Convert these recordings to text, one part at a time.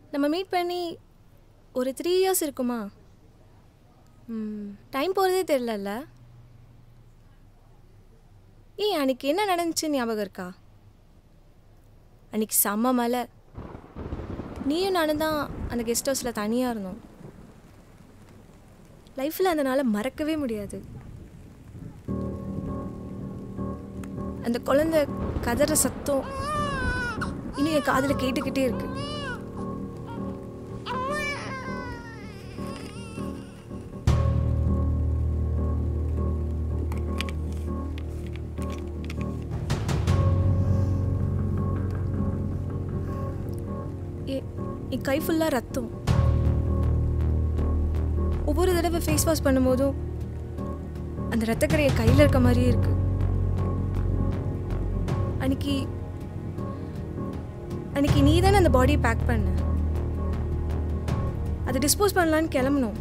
நம்ம மீட் பண்ணி ஒரு த்ரீ இயர்ஸ் இருக்குமா டைம் போகிறதே தெரிலல்ல ஏய் அன்னைக்கு என்ன நடந்துச்சு ஞாபகம் இருக்கா அன்னைக்கு செம்ம மழை நீயும் நானும் தான் அந்த கெஸ்ட் ஹவுஸில் தனியாக இருந்தோம் லைஃப்பில் அந்த நாளை மறக்கவே முடியாது அந்த குழந்தை கதற சத்தம் இன்னும் என் காதில் கேட்டுக்கிட்டே இருக்கு எ- என் கை ஃபுல்லாக ரத்தம் ஒவ்வொரு தடவை ஃபேஸ் வாஷ் பண்ணும்போதும் அந்த ரத்தக்கரை என் கையில் இருக்க மாதிரியே இருக்கு அன்னைக்கு அன்னைக்கு நீ தானே அந்த பாடியை பேக் பண்ண அதை டிஸ்போஸ் பண்ணலான்னு கிளம்பணும்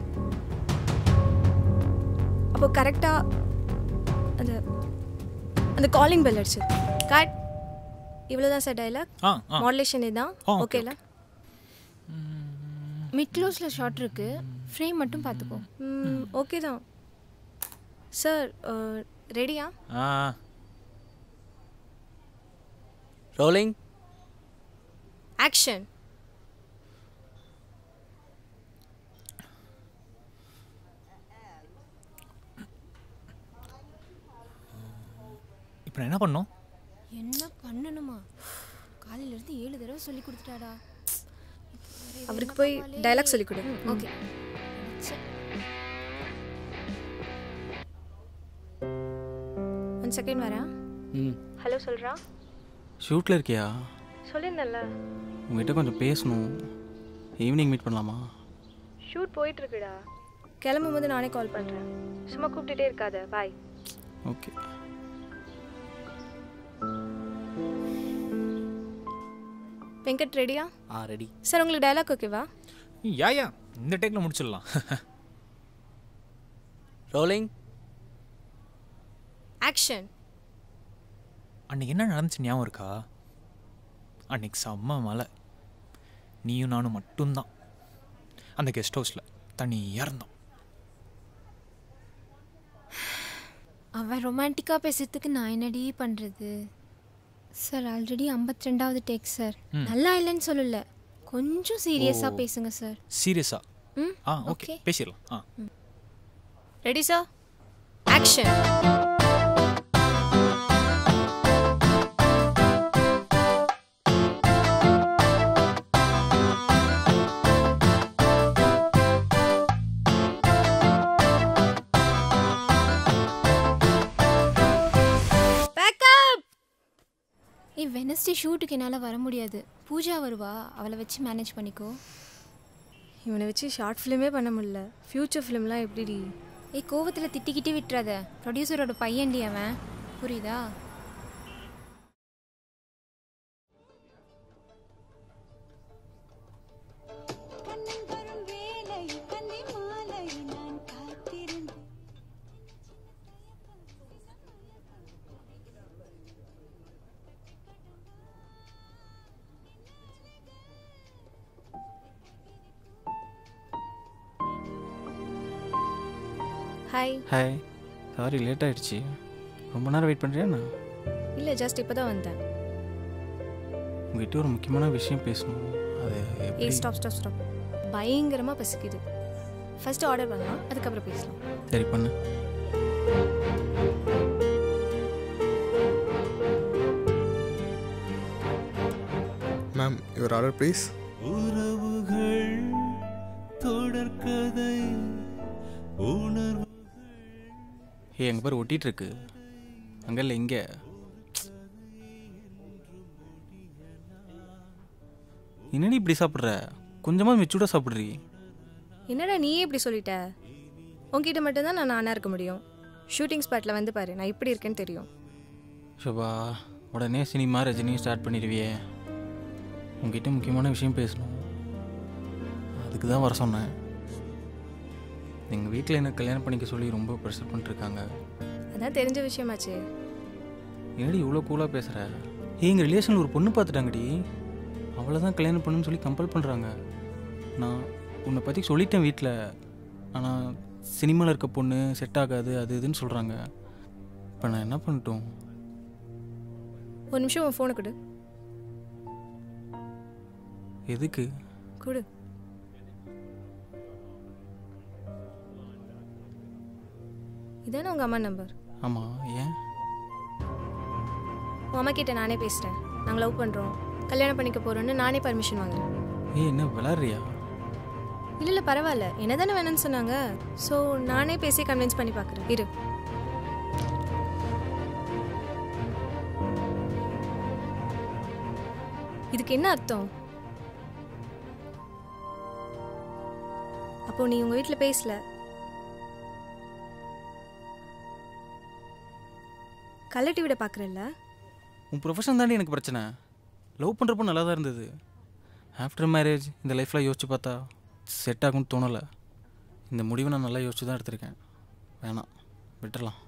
அப்போ கரெக்டாக அந்த அந்த காலிங் பெல் அடிச்சு கட் இவ்வளோதான் சார் டைலாக் ஆ ஆ மாடுலேஷன் இதுதான் ஆ, okay, ஓகேல மிட் க்ளோஸில் ஷார்ட் இருக்கு ஃப்ரேம் மட்டும் பார்த்துக்கோ ஓகே தான் சார் ரெடியா ஆ ரோலிங் ஆக்ஷன் இப்போ நான் என்ன பண்ணோம் என்ன பண்ணணுமா காலையில இருந்து ஏழு தடவை சொல்லி கொடுத்துட்டாடா அவருக்கு போய் டைலாக் சொல்லிக் கொடு ஓகே ஒன் செகண்ட் வரேன் ம் ஹலோ சொல்கிறா ஷூட்டில் இருக்கியா சொல்லியிருந்தேன்ல உங்ககிட்ட கொஞ்சம் பேசணும் ஈவினிங் மீட் பண்ணலாமா ஷூட் போயிட்டுருக்குடா கிளம்பும் போது நானே கால் பண்ணுறேன் சும்மா கூப்பிட்டுட்டே இருக்காத பாய் ஓகே வெங்கட் ரெடியா ஆ ரெடி சார் உங்களுக்கு டைலாக் ஓகேவா யா யா இந்த டேக்கில் முடிச்சிடலாம் ரோலிங் ஆக்ஷன் அன்னைக்கு என்ன நடந்துச்சு ஞாபகம் இருக்கா அன்னைக்கு செம்ம மழை நீயும் நானும் மட்டும்தான் அந்த கெஸ்ட் ஹவுஸில் தனியாக இருந்தோம் அவன் ரொமான்டிக்காக பேசுறதுக்கு நான் என்னடி பண்ணுறது சார் ஆல்ரெடி ஐம்பத்தி ரெண்டாவது டேக் சார் நல்லா இல்லைன்னு சொல்லல கொஞ்சம் சீரியஸாக பேசுங்க சார் சீரியஸா ம் ஆ ஓகே Okay. பேசிடலாம் ஆ ரெடி சார் ஆக்ஷன் பேக்கப் ஏய் வெனஸ்டே ஷூட்டுக்கு என்னால் வர முடியாது பூஜா வருவா அவளை வச்சு மேனேஜ் பண்ணிக்கோ இவனை வச்சு ஷார்ட் ஃபிலிமே பண்ண முடியல ஃப்யூச்சர் ஃபிலிம்லாம் எப்படிடி ஏய் கோவத்தில் திட்டிக்கிட்டே விட்டுறாத ப்ரொடியூசரோட பையன்டி அவன் புரியுதா கண்ணன் வரும் வேலை கண்ணி மாலை நான் காத்திருந்தேன் ஹாய் ஹாய் சாரி லேட் ஆயிடுச்சு ரொம்ப நேரம் வெயிட் பண்ணுறியா நான் இல்லை ஜஸ்ட் இப்போ தான் வந்தேன் உங்ககிட்ட ஒரு முக்கியமான விஷயம் பேசணும் அது ஏய் எப்படி ஸ்டாப் ஸ்டாப் ஸ்டாப் பயங்கரமாக பசிக்குது ஃபர்ஸ்ட் ஆர்டர் பண்ணலாம் அதுக்கப்புறம் பேசலாம் சரி பண்ணு மேம் யுவர் ஆர்டர் ப்ளீஸ் உறவுகள் தொடர்கதை உணர்வு ஏய் எங்கள் பேர் ஒட்டிகிட்டு இருக்கு அங்கே இல்லை இங்கே என்னடி இப்படி சாப்பிட்ற கொஞ்சமாக மெச்சூர்டாக சாப்பிட்றீ என்னடா நீயே இப்படி சொல்லிட்ட உன்கிட்ட மட்டும்தான் நான் நானாக இருக்க முடியும் ஷூட்டிங் ஸ்பாட்டில் வந்து பாரு நான் இப்படி இருக்கேன்னு தெரியும் ஷோபா உடனே சினிமா ரஜினியும் ஸ்டார்ட் பண்ணிடுவியே உங்ககிட்ட முக்கியமான விஷயம் பேசணும் அதுக்கு தான் வர சொன்னேன் எங்கள் வீட்டில் என்ன கல்யாணம் பண்ணிக்க சொல்லி ரொம்ப ப்ரெஷர் பண்ணிட்டுருக்காங்க அதான் தெரிஞ்ச விஷயமாச்சு என்னடி இவ்வளோ கூலாக பேசுகிற ஏய் எங்கள் ரிலேஷனில் ஒரு பொண்ணு பார்த்துட்டாங்கடி அவளை தான் கல்யாணம் பண்ணுன்னு சொல்லி கம்பல் பண்ணுறாங்க நான் உன்னை பற்றி சொல்லிட்டேன் வீட்டில் ஆனால் சினிமாவில் இருக்க பொண்ணு செட் ஆகாது அது இதுன்னு சொல்கிறாங்க இப்போ நான் என்ன பண்ணட்டும் ஒரு நிமிஷம் உன் ஃபோனை கொடு எதுக்கு கொடு இதானே உங்கள் அம்மா நம்பர் ஆமாம் ஏன் உன் அம்மா கிட்ட நானே பேசுகிறேன் நாங்கள் லவ் பண்ணுறோம் கல்யாணம் பண்ணிக்க போகிறோன்னு நானே பர்மிஷன் வாங்குறேன் ஏய் என்ன விளாட்றியா இல்லை இல்லை பரவாயில்ல என்ன தானே வேணும்னு சொன்னாங்க ஸோ நானே பேசி கன்வின்ஸ் பண்ணி பார்க்குறேன் இரு இதுக்கு என்ன அர்த்தம் அப்போ நீ உங்க வீட்டில் பேசல கலட்டி விட பார்க்குறல்ல உன் ப்ரொஃபஷன் தாண்டி எனக்கு பிரச்சனை லவ் பண்ணுறப்போ நல்லா தான் இருந்தது ஆஃப்டர் மேரேஜ் இந்த லைஃப்பில் யோசிச்சு பார்த்தா செட் ஆகும்னு தோணலை இந்த முடிவை நான் நல்லா யோசிச்சு தான் எடுத்திருக்கேன் வேணாம் விட்டுறலாம்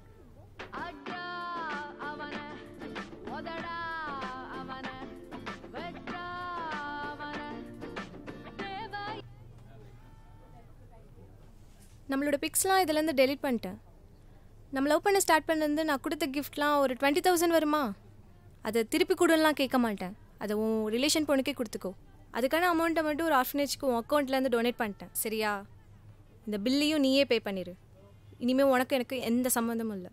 நம்மளோட பிக்ஸ்லாம் இதுலேருந்து டெலீட் பண்ணிட்டேன் நம்ம லவ் பண்ண ஸ்டார்ட் பண்ணது நான் கொடுத்த கிஃப்ட்லாம் ஒரு டுவெண்ட்டி தௌசண்ட் வருமா அதை திருப்பி கொடுலாம் கேட்க மாட்டேன் அதை உன் ரிலேஷன் பொண்ணுக்கே கொடுத்துக்கோ அதுக்கான அமௌண்ட்டை மட்டும் ஒரு ஆர்ஃபனேஜ்க்கு உன் அக்கௌண்ட்லேருந்து டொனேட் பண்ணிட்டேன் சரியா இந்த பில்லையும் நீயே பே பண்ணிடு இனிமேல் உனக்கு எனக்கு எந்த சம்மந்தமும் இல்லை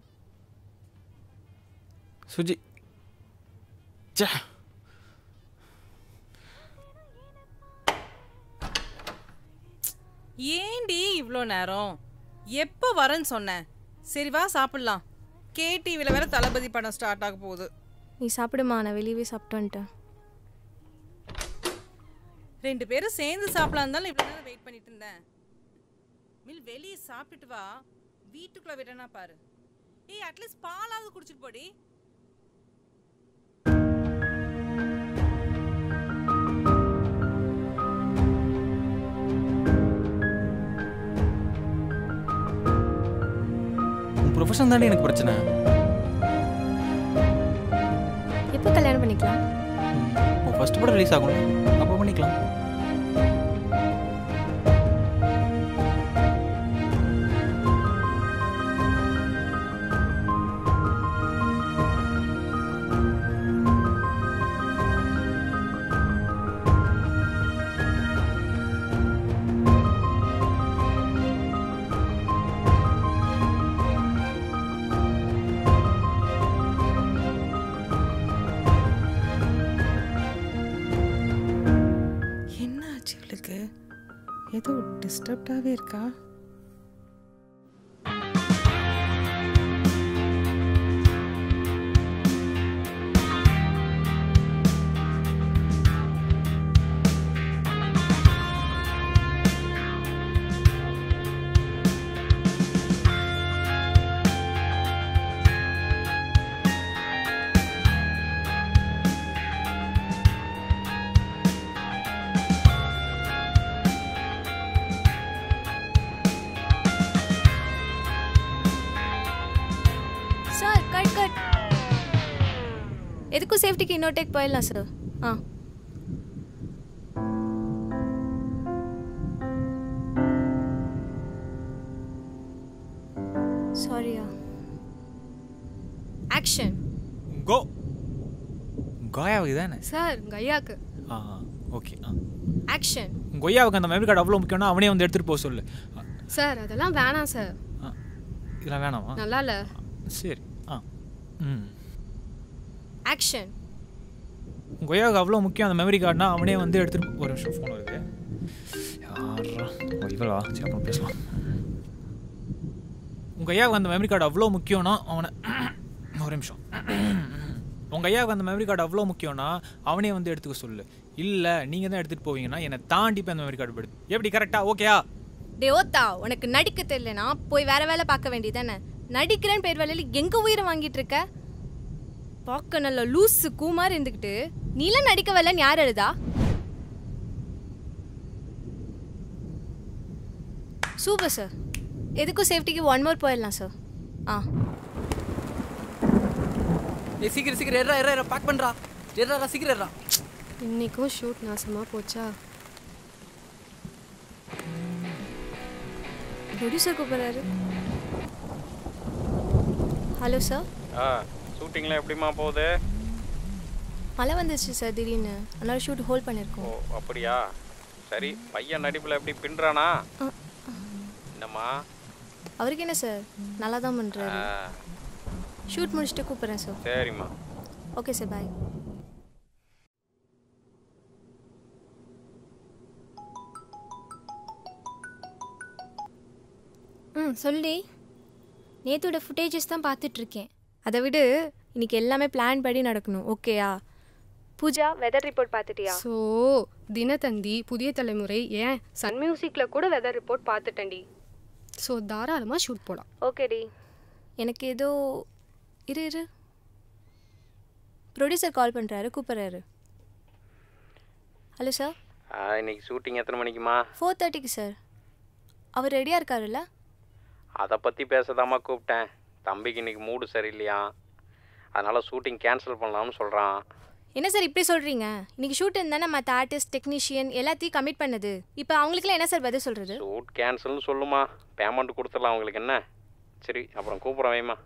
சுஜி ச்சே ஏண்டி இவ்வளோ நேரம் எப்போ வரேன்னு சொன்னேன் சரி வா சாப்பிட்லாம் கேடிவியில் வேற தளபதி படம் ஸ்டார்ட் ஆக போகுது நீ சாப்பிடுமா நான் வெளியவே சாப்பிட்டு வந்துட்டேன் ரெண்டு பேரும் சேர்ந்து சாப்பிடலாம் இருந்தாலும் இவ்வளோ நேரம் வெயிட் பண்ணிட்டு இருந்தேன் மில் வெளியே சாப்பிட்டுட்டு வா வீட்டுக்குள்ளே விடனா பாரு ஏய் அட்லீஸ்ட் பாலாவது குடிச்சிட்டு போடி உன் ப்ரொஃபஷன் தாண்டி எனக்கு பிரச்சனை எப்போ கல்யாணம் பண்ணிக்கலாம் உன் ஃபஸ்ட் படம் ரிலீஸ் ஆகும் அப்போ பண்ணிக்கலாம் என்ன ஆச்சு இவளுக்கு ஏதோ டிஸ்டர்ப்டாகவே இருக்கா சார் கட் கட் எதுக்கும் சேஃப்டிக்கு இன்னொரு டேக் போயிடலாம் சார் ஆ சாரியா ஆக்ஷன் கோ கோயாவுக்கு தானே சார் கையாக்கு ஆ ஓகே ஆ ஆக்ஷன் கொய்யாவுக்கு அந்த மெமரி கார்டு அவ்வளோ முக்கியம்னா அவனே வந்து எடுத்துகிட்டு போக சொல்லு ஆ, சார் அதெல்லாம் வேணாம் சார் ஆ, இதெல்லாம் வேணாமா நல்லா இல்லை சரி ஆ ம் ஆக்ஷன் கொய்யாவுக்கு அவ்வளோ முக்கியம் அந்த மெமரி கார்டுனா அவனே வந்து எடுத்துட்டு ஒரு நிமிஷம் ஃபோன் வருது யாரா ஓ, இவளா சரி அப்புறம் பேசலாம் உங்கள் ஐயாவுக்கு அந்த மெமரி கார்டு அவ்வளோ முக்கியம்னா அவனை ஒரு நிமிஷம் உங்கள் ஐயாவுக்கு அந்த மெமரி கார்டு அவ்வளோ முக்கியம்னா அவனே வந்து எடுத்துக்க சொல்லு இல்லை நீங்கள் தான் எடுத்துகிட்டு போவீங்கன்னா என்னை தாண்டி போய் அந்த மெமரி கார்டு போயிடுது எப்படி கரெக்டாக ஓகேயா டே ஓத்தா உனக்கு நடிக்க தெரியலனா போய் வேற வேலை பார்க்க வேண்டியதானே நடிக்கிறேன்னு பேர் வேலையில எங்க உயிரை வாங்கிட்டு இருக்க பார்க்க நல்ல லூசு கூமார் இருந்துக்கிட்டு நீலாம் நடிக்க வரலன்னு யார் எழுதா சூப்பர் சார் எதுக்கும் சேஃப்டிக்கு ஒன் மோர் போயிடலாம் சார் ஆ ஏய் சீக்கிரம் சீக்கிரம் எறா எறா எறா பேக் பண்ணுறா எறா சீக்கிரம் எறா இன்னைக்கும் ஷூட் நாசமாக போச்சா ப்ரொடியூசர் கூப்பிட்றாரு ஹலோ சார் ஆ ஷூட்டிங்லாம் எப்படிம்மா போகுது மழை வந்துச்சு சார் திடீர்னு அதனால ஷூட் ஹோல்ட் ஓ பண்ணியிருக்கோம் அப்படியா சரி பையன் நடிப்பில் எப்படி பின்னுறானா ஆ. என்னம்மா அவருக்கு என்ன சார் நல்லா தான் ஆ, பண்ணுறாரு ஷூட் முடிச்சுட்டு கூப்பிட்றேன் சார் சரிம்மா ஓகே சார் பாய் ம் சொல்லி நேத்தோட ஃபுட்டேஜஸ் தான் பார்த்துட்ருக்கேன் அதை விடு இன்னைக்கு எல்லாமே பிளான் படி நடக்கணும் ஓகேயா பூஜா வெதர் ரிப்போர்ட் பார்த்துட்டியா ஸோ தினத்தந்தி புதிய தலைமுறை ஏன் சன் மியூசிக்கில் கூட வெதர் ரிப்போர்ட் பார்த்துட்டேன்டி ஸோ தாராளமாக ஷூட் போகலாம் ஓகேடி எனக்கு ஏதோ இரு இரு ப்ரொடியூசர் கால் பண்ணுறாரு கூப்பிட்றாரு ஹலோ சார் ஆ, இன்னைக்கு ஷூட்டிங் எத்தனை மணிக்குமா ஃபோர் தேர்ட்டிக்கு சார் அவர் ரெடியாக இருக்காருல்ல அதை பற்றி பேசதாம்மா கூப்பிட்டேன் தம்பிக்கு இன்னைக்கு மூடு சரியில்லையா அதனால் ஷூட்டிங் கேன்சல் பண்ணலாம்னு சொல்கிறான் என்ன சார் இப்படி சொல்கிறீங்க இன்னைக்கு ஷூட் இருந்தானே மற்ற ஆர்டிஸ்ட் டெக்னீஷியன் எல்லாத்தையும் கமிட் பண்ணது இப்போ அவங்களுக்குலாம் என்ன சார் பதில் சொல்கிறது ஷூட் கேன்சல்னு சொல்லுமா பேமெண்ட் கொடுத்துடலாம் அவங்களுக்கு என்ன சரி அப்புறம் கூப்பிட்றேன் வைம்மா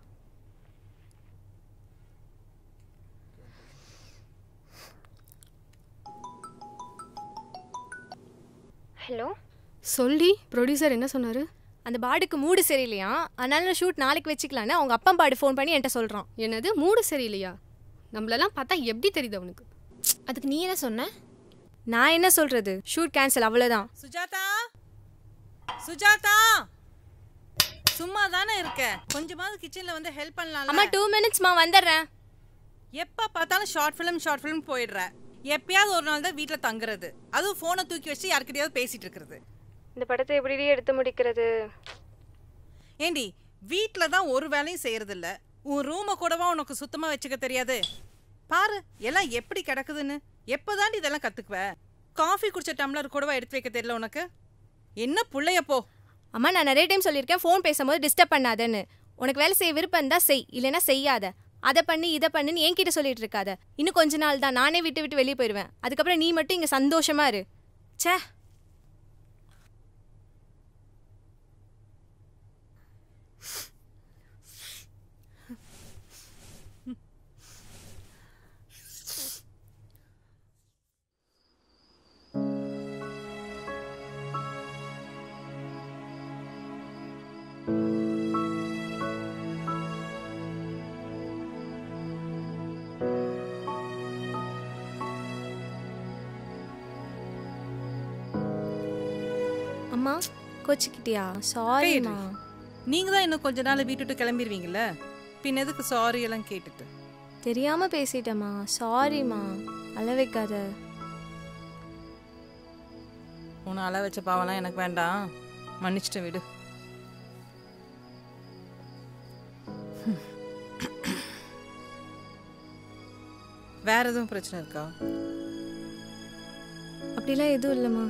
ஹலோ சொல்லி ப்ரொடியூசர் என்ன சொன்னார் அந்த பாடுக்கு மூடு சரியில்லையா அதனால ஷூட் நாளைக்கு வச்சுக்கலான்னு அவங்க அப்பா பாடு ஃபோன் பண்ணி என்கிட்ட சொல்கிறான் என்னது மூடு சரியில்லையா நம்மளெல்லாம் பார்த்தா எப்படி தெரியுது அவனுக்கு அதுக்கு நீ என்ன சொன்ன நான் என்ன சொல்கிறது ஷூட் கேன்சல் அவ்வளோதான் சுஜாதா சுஜாதா சும்மா தானே இருக்க கொஞ்சமாவது கிச்சன்ல வந்து ஹெல்ப் அம்மா பண்ணலாம் டூ மினிட்ஸ்மா வந்துடுறேன் எப்ப பார்த்தாலும் ஷார்ட் ஃபிலிம் ஷார்ட் ஃபிலிம் போயிடுற எப்பயாவது ஒரு நாள் தான் வீட்ல தங்குறது அதுவும் போனை தூக்கி வச்சு யார்கிட்டயாவது பேசிட்டு இருக்கிறது இந்த படத்தை எப்படி எடுத்து முடிக்கிறது ஏண்டி வீட்ல தான் ஒரு வேலையும் செய்யறது இல்ல உன் ரூமை கூடவா உனக்கு சுத்தமா வச்சுக்க தெரியாது பாரு எல்லாம் எப்படி கிடக்குதுன்னு எப்போதாண்டி இதெல்லாம் கத்துக்குவ காஃபி குடிச்ச டம்ளர் கூடவா எடுத்து வைக்க தெரியல உனக்கு என்ன புள்ளைய போ அம்மா நான் நிறைய டைம் சொல்லியிருக்கேன் ஃபோன் பேசும்போது டிஸ்டர்ப் பண்ணாதேன்னு உனக்கு வேலை செய்ய விருப்பம் இருந்தால் செய் இல்லைன்னா செய்யாத அதை பண்ணி இதை பண்ணுன்னு என்கிட்ட சொல்லிட்டு இருக்காத இன்னும் கொஞ்ச நாள் தான் நானே விட்டு விட்டு வெளியே போயிடுவேன் அதுக்கப்புறம் நீ மட்டும் இங்கே சந்தோஷமா இரு ச்சே அம்மா கோச்சிக்கிட்டியா சாரிம்மா நீங்க தான் இன்னும் கொஞ்ச நாள் வீட்டு விட்டு கிளம்பிடுவீங்கல்ல பின் எதுக்கு சாரி எல்லாம் கேட்டுட்டு தெரியாம பேசிட்டேம்மா சாரிம்மா அழ வைக்காத உன்னை அழ வச்ச பாவம்லாம் எனக்கு வேண்டாம் மன்னிச்சிட்டு விடு வேற எதுவும் பிரச்சனை இருக்கா அப்படிலாம் எதுவும் இல்லைம்மா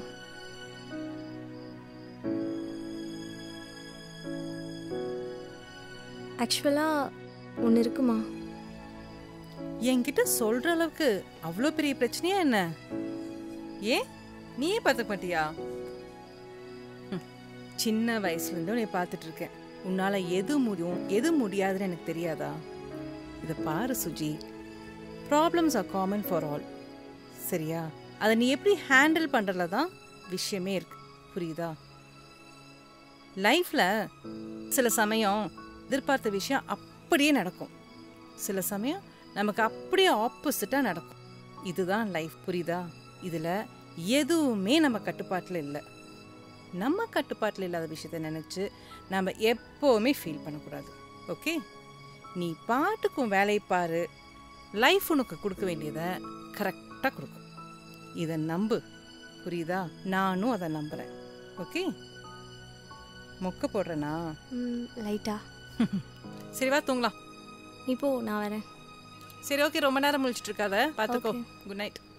ஆக்சுவலாக ஒன்று இருக்குமா என்கிட்ட சொல்ற அளவுக்கு அவ்வளோ பெரிய பிரச்சனையா என்ன ஏன் நீயே பார்த்துக்க மாட்டியா ம், சின்ன வயசுல இருந்து உன்னை பார்த்துட்டு இருக்கேன் உன்னால எது முடியும் எது முடியாதுன்னு எனக்கு தெரியாதா இதை பாரு Suji problems are common for all சரியா அதை நீ எப்படி ஹேண்டில் பண்ணுறதுல தான் விஷயமே இருக்கு புரியுதா லைஃப்பில் சில சமயம் எதிர்பார்த்த விஷயம் அப்படியே நடக்கும் சில சமயம் நமக்கு அப்படியே ஆப்போசிட்டாக நடக்கும் இதுதான் லைஃப் புரியுதா இதில் எதுவுமே நம்ம கட்டுப்பாட்டில் இல்லை நம்ம கட்டுப்பாட்டில் இல்லாத விஷயத்த நினச்சி நம்ம எப்போவுமே ஃபீல் பண்ணக்கூடாது ஓகே நீ பாட்டுக்கும் வேலையை பாரு லைஃப் உனக்கு கொடுக்க வேண்டியதை கரெக்டாக கொடுக்கும் இதை நம்பு புரியுதா நானும் அதை நம்புகிறேன் ஓகே மொக்க போடுறேனா லைட்டா சரி வா தூங்கலாம் நீ போ நான் வரேன் சரி ஓகே ரொம்ப நேரம் முழிச்சிட்டு இருக்காத பார்த்துக்கோ Okay. Good night